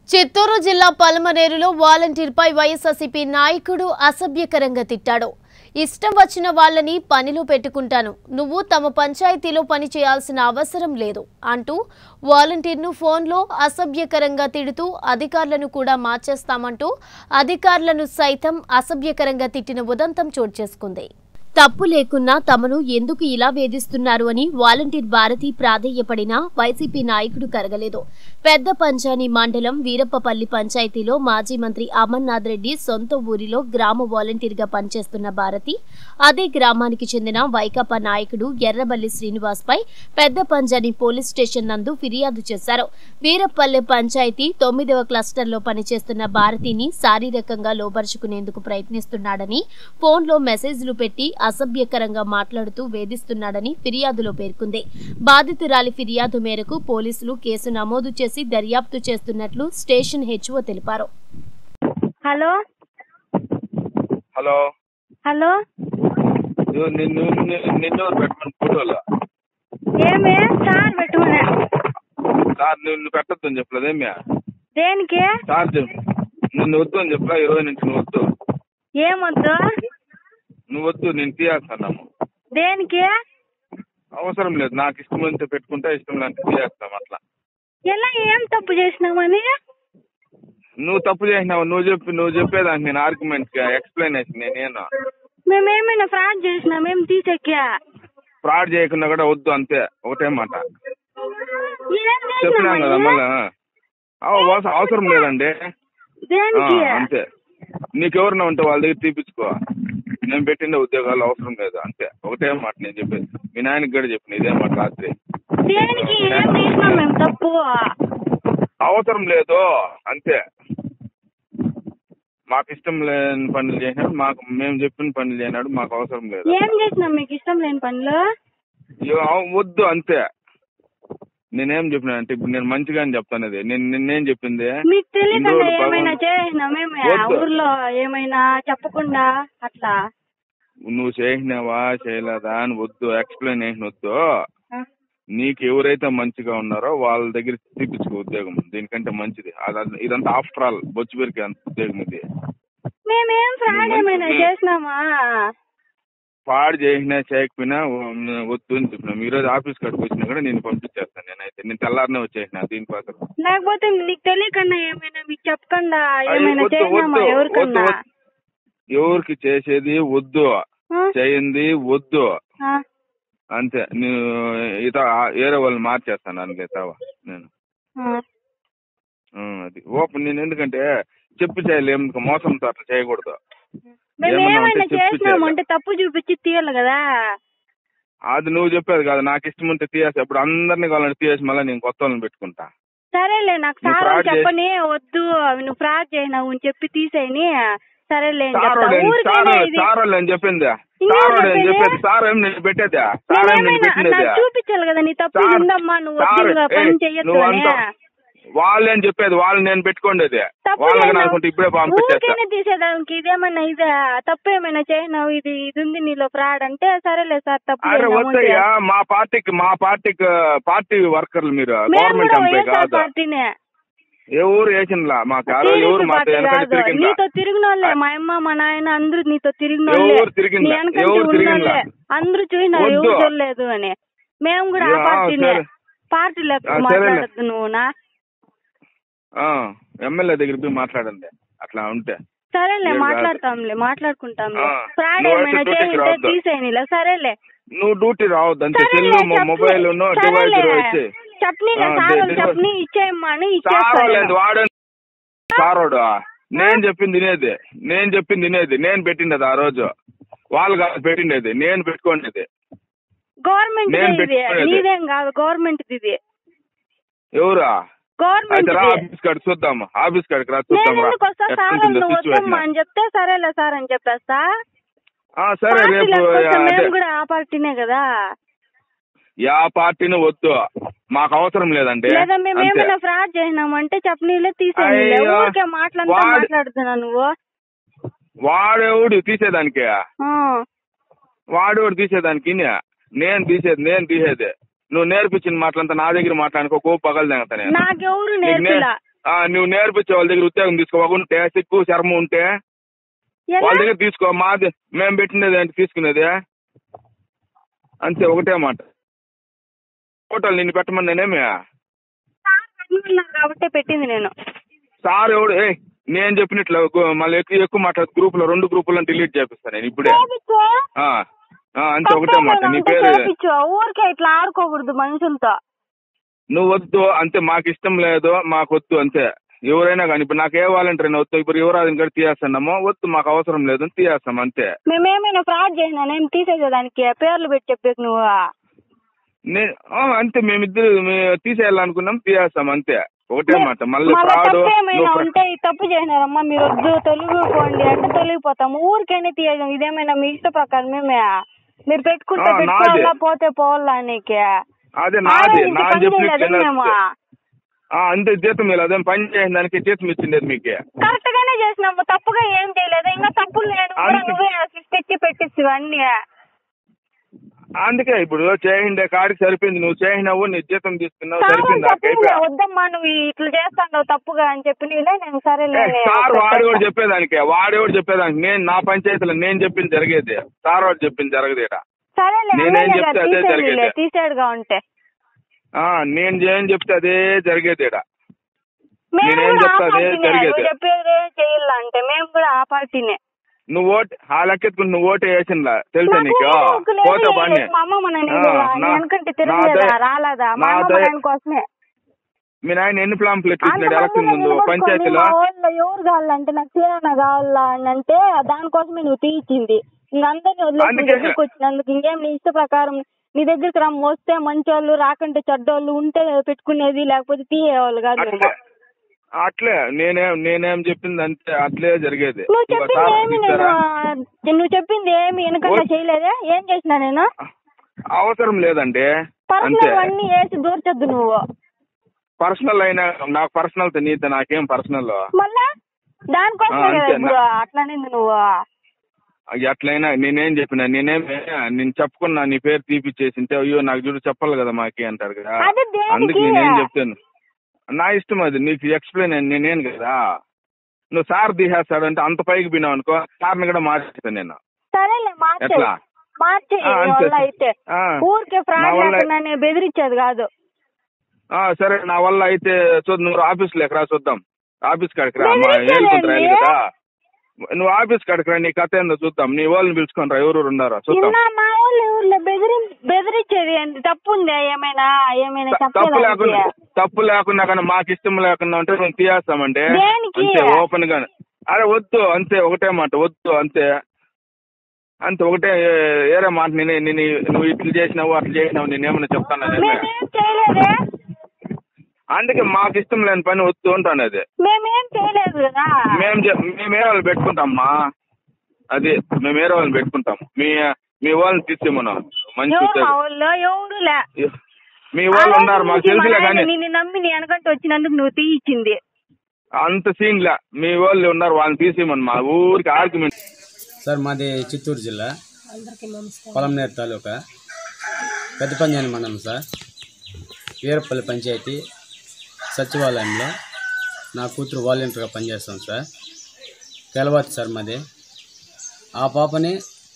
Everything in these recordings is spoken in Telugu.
చిత్తూరు జిల్లా పలమనేరులో వాలంటీర్పై వైఎస్ఆర్సీపీ నాయకుడు అసభ్యకరంగా తిట్టాడు ఇష్టం వచ్చిన వాళ్ళని పనిలో పెట్టుకుంటాను నువ్వు తమ పంచాయతీలో పని చేయాల్సిన అవసరం లేదు అంటూ వాలంటీర్ను ఫోన్లో అసభ్యకరంగా తిడుతూ అధికారులను కూడా మార్చేస్తామంటూ అధికారులను సైతం అసభ్యకరంగా తిట్టిన ఉదంతం చోటు చేసుకుంది తప్పు లేకున్నా తమను ఎందుకు ఇలా వేధిస్తున్నారు అని వాలంటీర్ భారతి ప్రాధేయపడినా వైసీపీ నాయకుడు కరగలేదు పెద్ద పంచాని మండలం వీరప్పపల్లి పంచాయతీలో మాజీ మంత్రి అమర్నాథ్ రెడ్డి సొంత ఊరిలో గ్రామ వాలంటీర్గా పనిచేస్తున్న భారతి అదే గ్రామానికి చెందిన వైకాపా నాయకుడు ఎర్రబల్లి శ్రీనివాస్ పై పెద్ద పంజాని పోలీస్ స్టేషన్ నందు ఫిర్యాదు చేశారు వీరప్పల్లె పంచాయతీ తొమ్మిదవ క్లస్టర్లో పనిచేస్తున్న భారతిని శారీరకంగా లోపరుచుకునేందుకు ప్రయత్నిస్తున్నాడని ఫోన్లో మెసేజ్లు పెట్టి అసభ్యకరంగా మాట్లాడుతూ వేధిస్తున్నాడని ఫిర్యాదులో పేర్కొంది బాధితురాలి ఫిర్యాదు మేరకు పోలీసులు కేసు నమోదు చేసి దర్యాప్తు చేస్తున్నట్లు స్టేషన్ హెచ్ఓ తెలిపారు హలో హలో హలో ఇదిగో నిన్ను నిన్ను- నిన్నెవరు పెట్టమని ఫోటోలో ఏమే సార్ పెట్టుకునే సార్ నిన్ను పెట్టద్దు అని చెప్పలేదేమి దేనికి సార్ చెప్పు నిన్ను వద్దు అని చెప్పలా ఈ రోజు నుంచి నువ్వు వద్దు ఏమొద్దు నువ్వు వద్దు నేను తీయేస్తున్నాము దేనికి అవసరం లేదు నాకు ఇష్టం అంతే పెట్టుకుంటే ఇష్టం లాంటి తీయేస్తాం అట్లా ఎలా ఏం తప్పు చేసినామని నువ్వు తప్పు చేసినావు నువ్వు చెప్పి నువ్వు చెప్పేదానికి నేను ఆర్గ్యుమెంట్ ఎక్స్ప్లెనేషన్ నేనేను మేమేమైనా ఫ్రాడ్ చేసినాం ఏం తీసేక్కా ఫ్రాడ్ చేయకుండా కూడా వద్దు అంతే ఒకటే మాట ఏం చెప్పినాం కదా చేసినామని మళ్ళా అవ- అవసరం- అవసరం లేదండి ఆ, దేనికి అంతే నీకెవరన్నా ఉంటే వాళ్ళ దగ్గర తీపించుకో నేను పెట్టిన ఉద్యోగాలు అవసరం లేదు అంతే ఒకటే మాట నేను చెప్పేది మీ నాయనకి కూడా చెప్పిన ఇదే మాట రాత్రి దేనికి ఏం చేసినాం మేము తప్పు అవసరం లేదు అంతే మాకు ఇష్టం లేని పనులు చేసినాడు మాకు మేము చెప్పిన పనులు చేయనాడు మాకు అవసరం లేదు ఏం చేసినాం మీకు ఇష్టం లేని పనులు ఇగో అవ- వద్దు అంతే నేనేం చెప్పినా అంటే ఇప్పుడు నేను మంచిగానే చెప్తాను అది నేను నిన్నేం చెప్పింది మీకు తెలియకుండా ఇన్ని రోజులు ఏమైనా బాగుంది. చేసినామేమే వద్దు. ఊర్లో ఏమైనా చెప్పకుండా అట్లా నువ్వు చేసినావా చేయలేదా అని వద్దు ఎక్స్ప్లెనేషన్ వద్దు ఆ? నీకు ఎవరైతే మంచిగా ఉన్నారో వాళ్ళ దగ్గర తీపించుకో ఉద్యోగం దీనికంటే మంచిది అది- ఇదంతా ఆఫ్టర్ ఆల్ బొచ్చుబెరికి అంత ఉద్యోగం ఇది మేమేం ఫ్రాడ్ మంచి- ఏమైనా మే- చేసినామా పాడు చేసినా చేయకపోయినా వ- వద్దు అని చెప్పినాం ఈ రోజు ఆఫీస్ కాడికి వచ్చినా కూడా నేను పంపించేస్తాను నేనైతే నేను తెల్లారనే వచ్చేసిన దీనికోసం లేకపోతే నీకు తెలియకుండా ఏమైనా మీకు చెప్పకుండా అయ్యో, ఏమైనా వద్దు, చేసినామా వద్దు, ఎవరికన్నా వద్దు, ఎవరికి చేసేది వద్దు ఆ? చేయింది వద్దు ఆ? అంతే నేను ఇత వేరే వాళ్ళని మార్చేస్తాను అందుకే తావా నేను ఆ. ఆ, అది ఓపెన్ నేను ఎందుకంటే చెప్పు చేయలేం మోసంతో అట్లా చేయకూడదు మేము ఏమన్నా ఏమైనా ఉంటే చెప్పు చేసినాము చేయాలి. అంటే తప్పు చూపించి తీయాలి కదా అది నువ్వు చెప్పేది కాదు నాకు ఇష్టం ఉంటే తీయేసి అప్పుడు అందరినీ కావాలంటే తీయేసి మళ్ళీ నేను కొత్త వాళ్ళని పెట్టుకుంటా సరేలే నాకు నువ్వు సార్ fraud చేసి- చెప్పని వద్దు నువ్వు ఫ్రాడ్ చేసినావు అని చెప్పి తీసేయని సరేలే అని చెప్తా. సారోడు ఊరికేనే ఇది సారోళ్ళు అని చెప్పింది ఇంకేం సారోడు అని చెప్పేది? చెప్పేది సార్ ఏం నేను పెట్టేదా సార్ ఏం నేను నేనేమైనా పెట్టినదా నాకు చూపించాలి కదా నీ తప్పు సార్, ఉందమ్మా నువ్వు సార్, వద్దు ఇంకా పని ఏయ్, చెయ్యొద్దు నువ్వు అని అంతా- వాళ్ళు ఏం చెప్పేది వాళ్ళు నేను పెట్టుకోండి తప్పు వాళ్ళకి చేసినావు. అనుకుంటే ఇప్పుడే పంపించేస్తా ఊరికేనే తీసేదానికి ఇదేమన్నా ఇదే తప్పు ఏమైనా చేసినావు ఇది ఇది ఉంది నీలో ఫ్రాడ్ అంటే సరేలే సార్ తప్పు అరే చేసినాము అంటే. వద్దయ్యా మా పార్టీకి మా పార్టీకి పార్టీ వర్కర్లు మీరు మేము గవర్నమెంట్ కూడా ఎంప్లాయ్ వైఎస్ఆర్ కాదు పార్టీనే ఎవరు వేసినలా మాకు ఆ రోజు ఎవరు టీడీపీ మాతో పార్టీ వెనకటి కాదు. తిరిగిందా నీతో తిరిగిన వాళ్ళే మా అమ్మ మా నాయన అందరూ నీతో తిరిగిన వాళ్ళే ఎవరు తిరిగిందా? నీ వెనకంటే ఎవరు తిరిగిందా? ఉన్నోళ్ళే. అందరూ చూసినారు వద్దు. ఎవరు చూడలేదు అని మేము కూడా ఆ యా, పార్టీనే సరే. పార్టీ లెక్క ఆ, సరేలే. మాట్లాడద్దు నువ్వు నా ఎమ్మెల్యే దగ్గర పోయి మాట్లాడండి అట్లా ఉంటే సరేలే ఏం కాదు. మాట్లాడతాంలే మాట్లాడుకుంటాంలే ఆ, ఫ్రాడ్ నువ్వైతే ఏమైనా డ్యూటీకి చేయింటే రావద్దు. తీసేయనిలే సరేలే నువ్వు డ్యూటీ రావద్దు అంతే సరేలే, సెల్ చట్నీ- మొబైల్ సరేలే. డివైస్ వచ్చి చట్నీలే ఆ, సారోలు డెలివరీ- చట్నీ ఇచ్చేయమ్మా అని సారోడు ఇచ్చేస్తాను వాడు సారోడు నేను చెప్పింది తినేది నేను చెప్పింది తినేది నేను పెట్టిండేది ఆ రోజు వాళ్ళు కాదు పెట్టిండేది నేను పెట్టుకోండేది గవర్నమెంట్ నేను ఇది పెట్టుకునేది. నీదేం కాదు గవర్నమెంట్ ఇది ఎవరా గవర్నమెంట్ అయితే రా ఆఫీస్ కాడికి చూద్దాం ఆఫీస్ కాడికి రా నేను చూద్దాం రా ఎందుకు వస్తా సార్ ఎట్లుంటుందో నువ్వు వద్దమ్మా సిచ్యువేషన్ అని చెప్తే సరేలే సార్ అని చెప్పేస్తా ఆ, సరే పార్టీ రేపు లేకపోతే అదే మేము కూడా ఆ పార్టీనే కదా యా పార్టీని వద్దు మాకు అవసరం లేదండి లేదా మేము అంతే. ఏమైనా ఫ్రాడ్ చేసినామంటే చెప్పనీలే తీసేయనిలే అయ్యో, ఊరికే మాటలంతా వాడు- మాట్లాడుతున్నా నువ్వు వాడెవడు తీసేదానికి ఆ. వాడెవడు తీసేదానికి నే- నేను తీసేది నేను తీసేది నువ్వు నేర్పించిన మాటలంతా నా దగ్గర మాట్లాడుకో కో పగలు తెగతా నేను నాకెవరు నీకు నే- నేర్పిలా ఆ, నువ్వు నేర్పించే వాళ్ళ దగ్గర ఉద్యోగం తీసుకో ఉంటే సిక్కు చర్మం ఉంటే ఎలా? వాళ్ళ దగ్గర తీసుకో మాది మేము పెట్టినది అంటే తీసుకునేది అంతే ఒకటే మాట ఫోటోలు నిన్ను పెట్టమని నేనేమి సార్ పెట్టమన్నారు కాబట్టి పెట్టింది నేను సార్ ఎవడు ఏ నేను చెప్పినట్లు గు- మళ్ళీ ఎక్కువ ఎక్కువ మాట్లాడు గ్రూప్ లో రెండు గ్రూపులను డిలీట్ చేపిస్తాను నేను ఇప్పుడే చేపించు. ఆ, ఆ, అంతే ఒకటే మాట నీ తప్పేమన్నా పేరు చేపించు. ఊరికే ఇట్లా ఆడుకోకూడదు మనుషులతో నువ్వు వద్దు అంతే మాకు ఇష్టం లేదు మాకు వద్దు అంతే ఎవరైనా కానీ ఇప్పుడు నాకు ఏ వాలంటీర్ అయినా వద్దు ఇప్పుడు ఎవరాదని కూడా తీయేస్తున్నామో వద్దు మాకు అవసరం లేదు అని తీయేస్తాం అంతే మేమేమైనా ఫ్రాడ్ చేసినా నేను తీసేసేదానికి పేర్లు పెట్టి చెప్పేకి నువ్వు నేను ఆ, అంతే మేమిద్దరు మే- తీసేయాలనుకున్నాం తీయేస్తాం అంతే ఒకటే మాట మళ్ళీ మళ్ళా ఫ్రాడ్ తప్పు ఏమైనా ఉంటే ఈ తప్పు చేసినారమ్మా మీరు వద్దు తొలగిపోండి అంటే తొలగిపోతాము ఊరికైనా తీయడం ఇదేమైనా మీ ఇష్ట ప్రకారం మేమే మీరు పెట్టుకుంటే ఆ, నాదే. పెట్టుకోవాలా పోతే పోవాలా నీకే అదే నాది ఆలోచించి నా పని చెప్పిన చేయలేదా మేము అంతే జీతం మీరు అదేం పని చేసిన దానికి జీతం ఇచ్చిండేది మీకే కరెక్ట్ గానే చేసినాము తప్పుగా ఏం చేయలేదు ఇంకా తప్పులు నేను కూడా అందుకే- నువ్వే తెచ్చి పెట్టిస్తు అన్ని అందుకే ఇప్పుడు చేయండే కాడికి సరిపోయింది నువ్వు చేసినావు నీ జీతం తీసుకున్నావు సార్ సరిపోయింది చెప్పింది అయిపోయా వద్దమ్మా నువ్వు ఇట్లా చేస్తావు తప్పుగా అని చెప్పి నీలే నేను సరేలే ఏ, సార్ వాడు కూడా చెప్పేదానికి వాడు కూడా చెప్పేదానికి నేను నా పంచాయతీలో నేను చెప్పింది జరిగేది సార్ వాడు చెప్పింది జరగదు ఈడ సరేలే నేనేం ఎమ్మెల్యే చెప్తే గారు అదే తీసేయండిలే, జరిగేది. తీసేడుగా ఉంటే ఆ, నేను ఏం చెప్తే అదే జరిగేది ఈడ మేము నేనేం కూడా ఆ చెప్తే అదే పార్టీనే జరిగేది. నువ్వు చెప్పేదే చేయాలంటే మేము కూడా ఆ పార్టీనే నువ్వు ఓటు ఆ లెక్కెత్తుకుని నువ్వు ఓటు వేసిందా తెలుసా నాకు నీకు ఒక లేదు, పోతే బానే మా అమ్మ మన ఆ, నా- వెనకంటే నా తిరగలేదా దయ- రాలేదా మా నా అమ్మ దయ- మన కోసమే మీ నాయన ఎన్ని ప్లాంప్లెట్లు ఇచ్చినాడు అంతమంది ఎలక్షన్ ముందు నిలబడుకొని పంచాయతీలో మా ఊళ్ళో ఎవరు కావాలంటే నాకు చీరన కావాలా అని అంటే దానికోసమే నువ్వు తీయించింది ఇంక అందరినీ వదిలేసి నీ అందుకే- దగ్గరికి వచ్చినందుకు ఇంకేం నీ ఇష్ట ప్రకారం నీ దగ్గరికి రమ్మ వస్తే మంచోళ్ళు రాకంటే చెడ్డోళ్ళు ఉంటే పెట్టుకునేది లేకపోతే తీయేవాళ్ళు కాదు అట్లే మేము అట్లే నేనేం నేనేం చెప్పింది అంతే అట్లే జరిగేది నువ్వు ఇంకా చెప్పింది సార్ ఏమి తీసారా? నేను నువ్వు చెప్పింది ఏమి వెనకన్నా ఓ- చేయలేదే ఏం చేసినా నేను అవసరం లేదండి అంతే పర్సనల్ అన్ని వేసి దూర్చొద్దు నువ్వు పర్సనల్ అయినా నాకు పర్సనల్ నీతో నాకేం పర్సనల్ మళ్ళా దానికోసమే ఆ, కదా అంతే. ఇప్పుడు అట్లనేది నువ్వు ఎట్లయినా నేనేం చెప్పిన నేనేం నేను చెప్పుకున్నా నీ పేరు తీపిచ్చేసింటే అయ్యో నాకు చూడు చెప్పాలి కదా మాకి అంటారు కదా అదే దేనికి? అందుకు నేనేం చెప్తాను నా ఇష్టం అది నీకు ఎక్స్ప్లెయిన్ నేనేం కదా నువ్వు సార్ తీసేస్తాడంటే అంత పైకి పోయినావు అనుకో సార్ని కూడా మార్చేస్తాను నేను సరేలే మార్చే ఎట్లా? మార్చే ఆ, నీ అంతే. వల్ల అయితే ఆ, ఊరికే నా ఫ్రాడ్ వల్ల- లేకుండా నేను బెదిరించేది కాదు ఆ, సరే నా వల్ల అయితే చూద్దాం నువ్వు ఆఫీస్ లేక రా చూద్దాం ఆఫీస్ కాడికి రా మా బెదిరించేది ఏలుకుంటారు ఏంది? కదా నువ్వు ఆఫీస్ కాడికి రా నీ కథ ఏందో చూద్దాం నీ వాళ్ళని పిలుచుకొని రా ఎవరు ఉన్నారో చూద్దాం నిన్న మా వాళ్ళు ఊర్లో బెదిరి బెదిరించేది ఏంటి తప్పు ఉందా ఏమైనా ఏమైనా త- తప్పు చెప్పేదానికి లేకుండా తప్పు లేకుండా కానీ మాకు ఇష్టం లేకుండా ఉంటే మేము తీయేస్తామంటే దేనికి? అంతే ఓపెన్ గా అరే వద్దు అంతే ఒకటే మాట వద్దు అంతే అంతే ఒకటే ఏ- ఏరే మాట నేను నేను నువ్వు ఇట్లా చేసినావు అట్లా చేసినావు నేనేమన్నా చెప్తాను మేమేం చేయలేదే అందుకే మాకు ఇష్టం లేని పని వద్దు అంటాను అది మేమేం చేయలేదు కదా మేము చె- మేము ఏ వాళ్ళని పెట్టుకుంటామమ్మా అది మేము వేరే వాళ్ళని పెట్టుకుంటాం మీ మీ వాళ్ళని తీసేమను మంచి ఎవరు మా ఉద్యోగం. ఊళ్ళో ఎవరు లే మీ వాళ్ళు ఉన్నారు మాకు తెలుసులే కానీ నిన్ను నమ్మి నీ వెనకంటే వచ్చినందుకు నువ్వు తీయించింది అంత సీన్ లే మీ వాళ్ళు ఉన్నారు వాళ్ళని తీసేయమని మా ఊరికి ఆర్గ్యుమెంట్ సార్ మాది చిత్తూరు జిల్లా పొలంనేరు తాలూకా పెద్ద పంజాని మండలం సార్ వీరపల్లి పంచాయతీ సచివాలయంలో నా కూతురు వాలంటీర్గా పనిచేస్తాం సార్ తెలవాలి సార్ మాది ఆ పాపని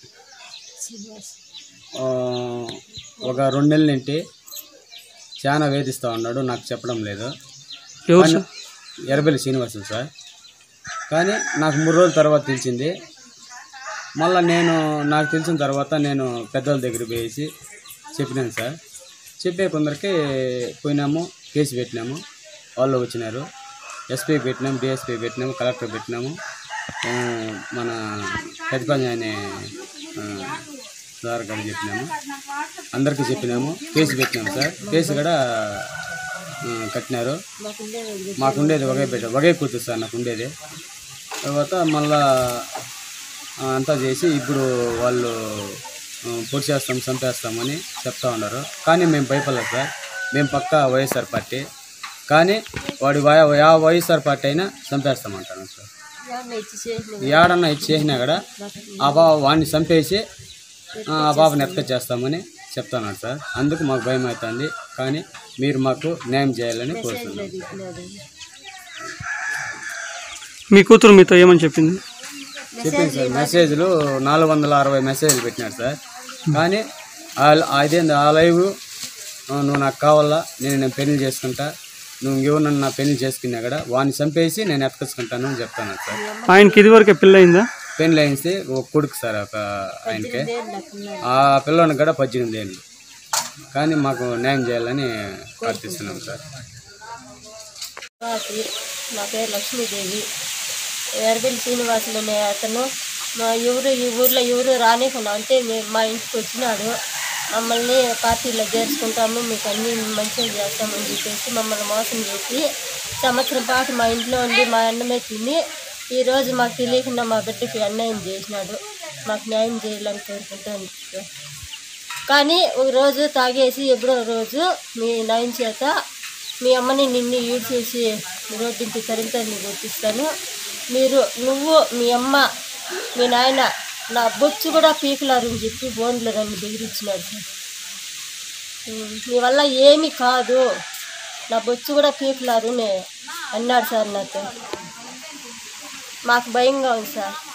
ఆ, ఒక రెండు నెలల నుండి చాలా వేధిస్తూ ఉన్నాడు నాకు చెప్పడం లేదు కానీ- ఎర్రబెల్లి శ్రీనివాసం సార్ కానీ నాకు మూడు రోజుల తర్వాత తెలిసింది మళ్ళీ నేను నాకు తెలిసిన తర్వాత నేను పెద్దవాళ్ళ దగ్గర పోయేసి చెప్పినాను సార్ చెప్పే కొందరికి పోయినాము కేసు పెట్టినాము వాళ్ళు వచ్చినారు ఎస్పీ పెట్టినాము డిఎస్పీ పెట్టినాము కలెక్టర్ పెట్టినాము ఆ, మన పెద్దపంజ అనే ఆ, సార్ గారు చెప్పినాము అందరికీ చెప్పినాము కేసు పెట్టినాము సార్ కేసు కూడా ఆ, కట్టినారు మాకుండేది ఒకే బిడ్డ ఒకే కూతురు సార్ నాకు ఉండేది తర్వాత మళ్ళా ఆ, అంతా చేసి ఇప్పుడు వాళ్ళు ఆ, పొడి చేస్తాం చంపేస్తామని చెప్తా ఉన్నారు కానీ మేము భయపడలేదు సార్ మేము పక్క వైఎస్ఆర్ పార్టీ కానీ వాడి వా యా వైఎస్ఆర్ పార్టీ అయినా చంపేస్తామంటాను సార్ ఏడన్నా ఇచ్చి చేసినా కూడా ఆ బాబు వాడిని చంపేసి ఆ ఆ బాబుని ఎత్త చేస్తామని చెప్తున్నాడు సార్ అందుకు మాకు భయం అవుతుంది కానీ మీరు మాకు న్యాయం చేయాలని కోరుతున్నాం మీ కూతురు మీతో ఏమని చెప్పింది చెప్పింది సార్ మెసేజ్లు నాలుగు వందల అరవై మెసేజ్లు పెట్టినాడు సార్ కానీ ఆ- అదేంది ఆ లైవ్ ఆ, నువ్వు నాకు కావాలా నేను నేను పెళ్లి చేసుకుంటా నువ్వు ఎవరు నా పెళ్లి చేసుకున్నా కూడా వాడిని చంపేసి నేను ఎత్తుకొచ్చుకుంటాను అని చెప్తాను సార్ ఆయనకి ఇదివరకే పెళ్ళయిందా పెళ్లి అయింది ఒక కొడుకు సార్ ఒక ఆయనకి ఆ పిల్లోనికి కూడా పద్దెనిమిది ఏళ్ళు కానీ మాకు న్యాయం చేయాలని ప్రార్థిస్తున్నాం సార్ రాత్రి నా పేరు లక్ష్మీదేవి ఎర్బిల్ శ్రీనివాసులు అనే అతను మా ఎవరు ఈ ఊర్లో ఎవరు రానికుండా అంటే మే- మా ఇంటికి వచ్చినాడు మమ్మల్ని పార్టీలో చేర్చుకుంటాము మీకు అన్ని మంచిగా చేస్తామని చెప్పేసి మమ్మల్ని మోసం చేసి సంవత్సరం పాటు మా ఇంట్లో ఉండి మా అన్నమే తిని ఈరోజు మాకు తెలియకుండా మా బిడ్డకి అన్యాయం చేసినాడు మాకు న్యాయం చేయాలని కోరుకుంటాను కానీ ఒక రోజు తాగేసి ఎప్పుడో రోజు మీ నయం చేత మీ అమ్మని నిన్ను ఈడ్చేసి రోడ్డింటి తరింతని గుర్తిస్తాను మీరు నువ్వు మీ అమ్మ మీ నాయన నా బొచ్చు కూడా పీకులారని చెప్పి బోన్లో నన్ను బెదిరించినాడు సార్ ఉమ్, మీ వల్ల ఏమీ కాదు నా బొచ్చు కూడా పీకులారు అని అన్నాడు సార్ నాతో మాకు భయంగా ఉంది సార్